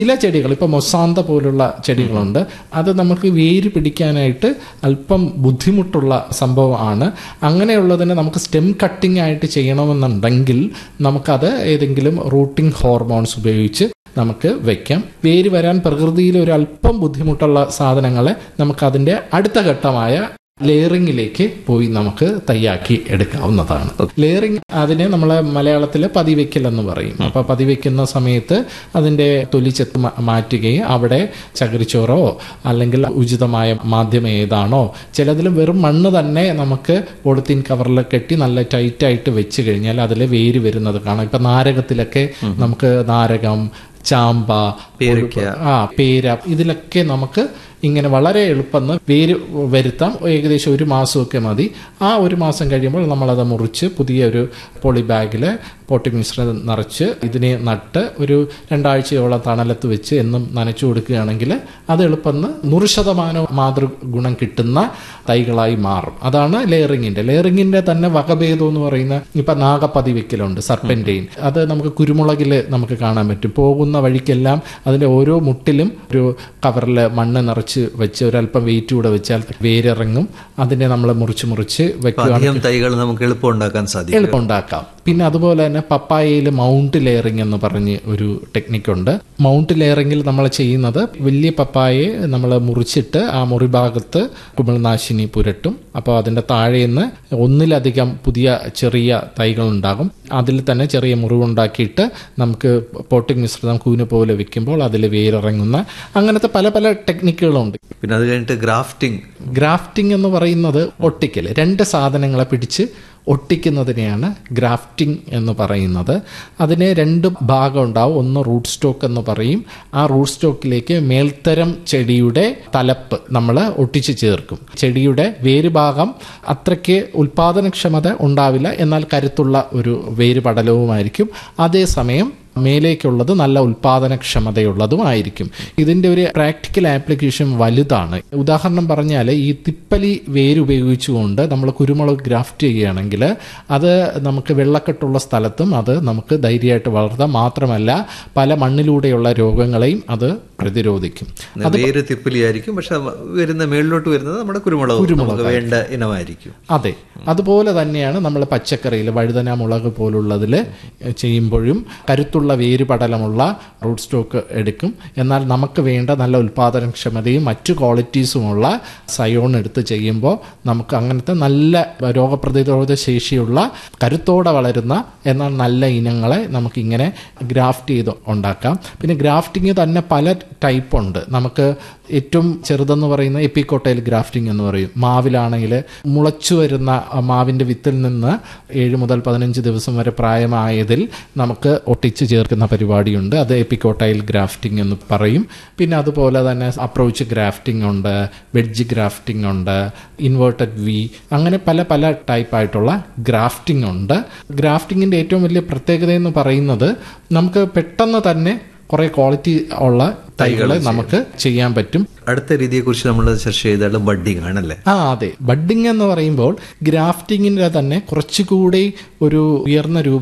ചില ചെടികൾ ഇപ്പോൾ മൊസാന്ത പോലുള്ള ചെടികളുണ്ട് അത് നമുക്ക് വേര് പിടിക്കാനായിട്ട് അല്പം ബുദ്ധിമുട്ടുള്ള സംഭവമാണ് അങ്ങനെയുള്ളതിന് നമുക്ക് സ്റ്റെം കട്ടിംഗ് ആയിട്ട് ചെയ്യണമെന്നുണ്ടെങ്കിൽ നമുക്കത് ഏതെങ്കിലും റൂട്ടിംഗ് ഹോർമോൺസ് ഉപയോഗിച്ച് നമുക്ക് വെക്കാം വേര് വരാൻ പ്രകൃതിയിൽ ഒരു അല്പം ബുദ്ധിമുട്ടുള്ള സാധനങ്ങളെ നമുക്ക് അതിൻ്റെ അടുത്ത ഘട്ടമായ ലെയറിങ്ങിലേക്ക് പോയി നമുക്ക് തയ്യാക്കി എടുക്കാവുന്നതാണ് ലെയറിങ് അതിനെ നമ്മളെ മലയാളത്തിൽ പതിവെക്കൽ എന്ന് പറയും അപ്പൊ പതിവെക്കുന്ന സമയത്ത് അതിന്റെ തൊലിച്ചെത്ത് മാ- മാറ്റുകയും അവിടെ ചകിരിച്ചോറോ അല്ലെങ്കിൽ ഉചിതമായ മാധ്യമം ഏതാണോ ചിലതിൽ വെറും മണ്ണ് തന്നെ നമുക്ക് പോളിത്തീൻ കവറിൽ കെട്ടി നല്ല ടൈറ്റായിട്ട് വെച്ച് കഴിഞ്ഞാൽ അതിൽ വേര് വരുന്നത് കാണാം ഇപ്പൊ നാരകത്തിലൊക്കെ നമുക്ക് നാരകം ചാമ്പ പേരയ്ക്ക. ആ പേര ഇതിലൊക്കെ നമുക്ക് ഇങ്ങനെ വളരെ എളുപ്പം വേര് വരുത്താം ഏകദേശം ഒരു മാസമൊക്കെ മതി ആ ഒരു മാസം കഴിയുമ്പോൾ നമ്മളത് മുറിച്ച് പുതിയ ഒരു പോളി ബാഗിൽ പോട്ടി മിശ്രിതം നിറച്ച് ഇതിനെ നട്ട് ഒരു രണ്ടാഴ്ചയോളം തണലത്ത് വെച്ച് എന്നും നനച്ചു കൊടുക്കുകയാണെങ്കിൽ അത് എളുപ്പം നൂറ് ശതമാനം മാതൃഗുണം കിട്ടുന്ന തൈകളായി മാറും അതാണ് ലെയറിങ്ങിന്റെ ലെയറിങ്ങിന്റെ തന്നെ വകഭേദം എന്ന് പറയുന്ന ഇപ്പൊ നാഗപ്പതി വെക്കലുണ്ട് സർപ്പന്റെയിൻ അത് നമുക്ക് കുരുമുളകിൽ നമുക്ക് കാണാൻ പറ്റും പോകുന്ന വഴിക്കെല്ലാം അതിന്റെ ഓരോ മുട്ടിലും ഒരു കവറിൽ മണ്ണ് നിറച്ച് വെച്ച് ഒരല്പം വെയിറ്റ് കൂടെ വെച്ചാൽ വേരിറങ്ങും അതിനെ നമ്മൾ മുറിച്ച് മുറിച്ച് വെക്കുക അധികം തൈകൾ നമുക്ക് എളുപ്പം ഉണ്ടാക്കാൻ സാധിക്കും എളുപ്പം ഉണ്ടാക്കാം പിന്നെ അതുപോലെ തന്നെ പപ്പായയിൽ മൗണ്ട് ലെയറിംഗ് എന്ന് പറഞ്ഞ് ഒരു ടെക്നിക്കുണ്ട് മൗണ്ട് ലെയറിംഗിൽ നമ്മൾ ചെയ്യുന്നത് വലിയ പപ്പായയെ നമ്മൾ മുറിച്ചിട്ട് ആ മുറി ഭാഗത്ത് കുമിൾനാശിനി പുരട്ടും അപ്പോൾ അതിൻ്റെ താഴേന്ന് ഒന്നിലധികം പുതിയ ചെറിയ തൈകൾ ഉണ്ടാകും അതിൽ തന്നെ ചെറിയ മുറിവുണ്ടാക്കിയിട്ട് നമുക്ക് പോട്ടിംഗ് മിശ്രിതം കൂന് പോലെ വെക്കുമ്പോൾ അതിൽ വേരിറങ്ങുന്ന അങ്ങനത്തെ പല പല ടെക്നിക്കുകളുണ്ട് പിന്നെ അത് കഴിഞ്ഞിട്ട് ഗ്രാഫ്റ്റിംഗ് ഗ്രാഫ്റ്റിംഗ് എന്ന് പറയുന്നത് ഒട്ടിക്കൽ രണ്ട് സാധനങ്ങളെ പിടിച്ച് ഒട്ടിക്കുന്നതിനെയാണ് ഗ്രാഫ്റ്റിംഗ് എന്ന് പറയുന്നത് അതിന് രണ്ട് ഭാഗം ഉണ്ടാവും ഒന്ന് റൂട്ട് സ്റ്റോക്ക് എന്ന് പറയും ആ റൂട്ട് സ്റ്റോക്കിലേക്ക് മേൽത്തരം ചെടിയുടെ തലപ്പ് നമ്മൾ ഒട്ടിച്ച് ചേർക്കും ചെടിയുടെ വേര് ഭാഗം അത്രയ്ക്ക് ഉൽപാദനക്ഷമത ഉണ്ടാവില്ല എന്നാൽ കരുത്തുള്ള ഒരു വേര് പടലവുമായിരിക്കും അതേസമയം മേലേക്കുള്ളത് നല്ല ഉൽപാദനക്ഷമതയുള്ളതുമായിരിക്കും ഇതിന്റെ ഒരു പ്രാക്ടിക്കൽ ആപ്ലിക്കേഷൻ വലുതാണ് ഉദാഹരണം പറഞ്ഞാൽ ഈ തിപ്പലി വേര് ഉപയോഗിച്ചുകൊണ്ട് നമ്മൾ കുരുമുളക് ഗ്രാഫ്റ്റ് ചെയ്യുകയാണെങ്കിൽ അത് നമുക്ക് വെള്ളക്കെട്ടുള്ള സ്ഥലത്തും അത് നമുക്ക് ധൈര്യമായിട്ട് വളർത്താം മാത്രമല്ല പല മണ്ണിലൂടെയുള്ള രോഗങ്ങളെയും അത് പ്രതിരോധിക്കും വേര് തിപ്പിലിയായിരിക്കും പക്ഷെ വരുന്ന മേളിലോട്ട് വരുന്നത് നമ്മുടെ കുരുമുളക് നമുക്ക് വേണ്ട ഇനമായിരിക്കും അതെ അതുപോലെ തന്നെയാണ് നമ്മൾ പച്ചക്കറിയിൽ വഴുതന മുളക് പോലുള്ളതിൽ ചെയ്യുമ്പോഴും കരുത്തുള്ള വേര് പടലമുള്ള റൂട്ട് സ്റ്റോക്ക് എടുക്കും എന്നാൽ നമുക്ക് വേണ്ട നല്ല ഉൽപാദനക്ഷമതയും മറ്റു ക്വാളിറ്റീസുമുള്ള സയോൺ എടുത്ത് ചെയ്യുമ്പോൾ നമുക്ക് അങ്ങനത്തെ നല്ല രോഗപ്രതിരോധ ശേഷിയുള്ള കരുത്തോടെ വളരുന്ന എന്നാൽ നല്ല ഇനങ്ങളെ നമുക്ക് ഇങ്ങനെ ഗ്രാഫ്റ്റ് ചെയ്ത് ഉണ്ടാക്കാം പിന്നെ ഗ്രാഫ്റ്റിംഗ് തന്നെ പല ടൈപ്പ് ഉണ്ട് നമുക്ക് ഏറ്റവും ചെറുതെന്ന് പറയുന്ന എപ്പിക്കോട്ടയിൽ ഗ്രാഫ്റ്റിംഗ് എന്ന് പറയും മാവിലാണെങ്കിൽ മുളച്ചു വരുന്ന ആ മാവിന്റെ വിത്തിൽ നിന്ന് ഏഴ് മുതൽ പതിനഞ്ച് ദിവസം വരെ പ്രായമായതിൽ നമുക്ക് ഒട്ടിച്ച് ചേർക്കുന്ന പരിപാടിയുണ്ട് അത് എപ്പിക്കോട്ടയിൽ ഗ്രാഫ്റ്റിംഗ് എന്ന് പറയും പിന്നെ അതുപോലെ തന്നെ അപ്രോച്ച് ഗ്രാഫ്റ്റിംഗ് ഉണ്ട് വെഡ്ജ് ഗ്രാഫ്റ്റിംഗ് ഉണ്ട് ഇൻവേർട്ടഡ് വി അങ്ങനെ പല പല ടൈപ്പായിട്ടുള്ള ഗ്രാഫ്റ്റിംഗ് ഉണ്ട് ഗ്രാഫ്റ്റിങ്ങിന്റെ ഏറ്റവും വലിയ പ്രത്യേകത എന്ന് പറയുന്നത് നമുക്ക് പെട്ടെന്ന് തന്നെ കുറെ ക്വാളിറ്റി ഉള്ള തൈകളെ നമുക്ക് ചെയ്യാൻ പറ്റും അടുത്ത രീതിയെക്കുറിച്ച് നമ്മൾ ചർച്ച ചെയ്താൽ ബഡ്ഡിംഗ് ആണല്ലേ ആ അതെ ബഡ്ഡിംഗ് എന്ന് പറയുമ്പോൾ ഗ്രാഫ്റ്റിങ്ങിന്റെ തന്നെ കുറച്ചുകൂടി ഒരു ഉയർന്ന രൂപ